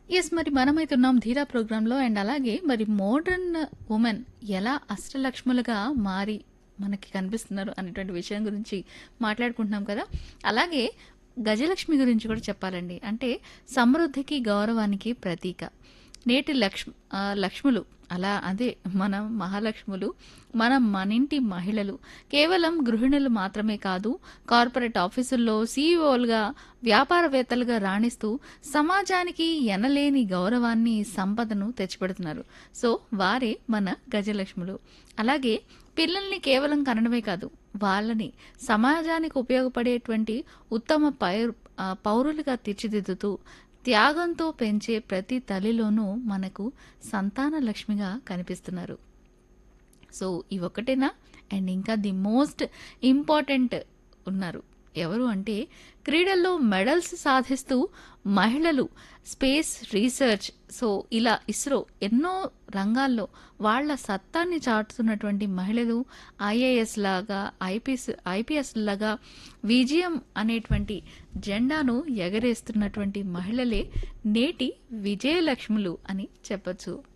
yes మరి మనమైతున్నాం ధీరా ప్రోగ్రాంలో అండ్ అలాగే మరి మోడర్న్ ఉమెన్ ఎలా అష్టలక్ష్ములుగా మారి మనకి కనిపిస్తున్నారు అనేటువంటి విషయం గురించి మాట్లాడుకుంటున్నాం కదా అలాగే గజలక్ష్మి గురించి కూడా చెప్పాలండి అంటే సమృద్ధికి గౌరవానికి ప్రతీక నేటి లక్ష్మ ఆ, లక్ష్ములు అలా అదే మన మహాలక్ష్ములు మన మనింటి మహిళలు కేవలం గృహిణులు మాత్రమే కాదు కార్పొరేట్ ఆఫీసుల్లో సీఈఓలుగా వ్యాపారవేత్తలుగా రాణిస్తూ సమాజానికి ఎనలేని గౌరవాన్ని సంపదను తెచ్చిపెడుతున్నారు సో వారే మన గజలక్ష్ములు అలాగే పిల్లల్ని కేవలం కనడమే కాదు వాళ్ళని సమాజానికి ఉపయోగపడేటువంటి ఉత్తమ పౌరు ఆ, పౌరులుగా తీర్చిదిద్దుతూ త్యాగంతో పెంచే ప్రతి తల్లిలోనూ మనకు సంతాన లక్ష్మిగా కనిపిస్తున్నారు సో ఇవొక్కటేనా అండ్ ఇంకా ది మోస్ట్ ఇంపార్టెంట్ ఉన్నారు ఎవరు అంటే క్రీడల్లో మెడల్స్ సాధిస్తూ మహిళలు స్పేస్ రీసెర్చ్ సో ఇలా ఇస్రో ఎన్నో రంగాల్లో వాళ్ళ సత్తాన్ని చాటుతున్నటువంటి మహిళలు ఐఏఎస్ లాగా ఐపీఎస్ ఐపీఎస్ లాగా విజయం అనేటువంటి జెండాను ఎగరేస్తున్నటువంటి మహిళలే నేటి విజయలక్ష్ములు అని చెప్పొచ్చు